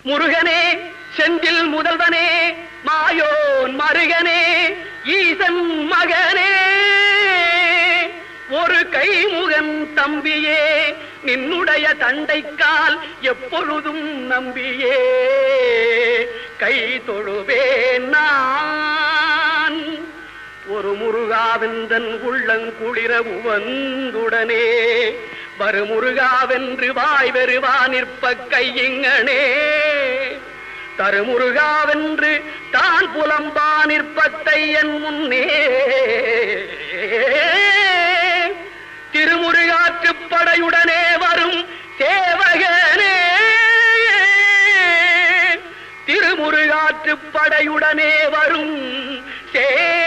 முருகனே செந்தில் முதல்வனே மாயோன் மருகனே ஈசன் மகனே ஒரு கைமுகன் தம்பியே நின்னுடைய தண்டைக்கால் எப்பொழுதும் நம்பியே கை தொழுவேன் நான் ஒரு முருகாவெந்தன் உள்ளங்குளிர உவந்துடனே வரு முருகாவென்று வாய் வெறுவா நிற்ப கையிங்கனே தருமுருகாவென்று தான் புலம்பா நிற்பத்தை என் முன்னே திருமுருகாற்றுப் படையுடனே வரும் சேவகனே திருமுருகாற்றுப் படையுடனே வரும் சே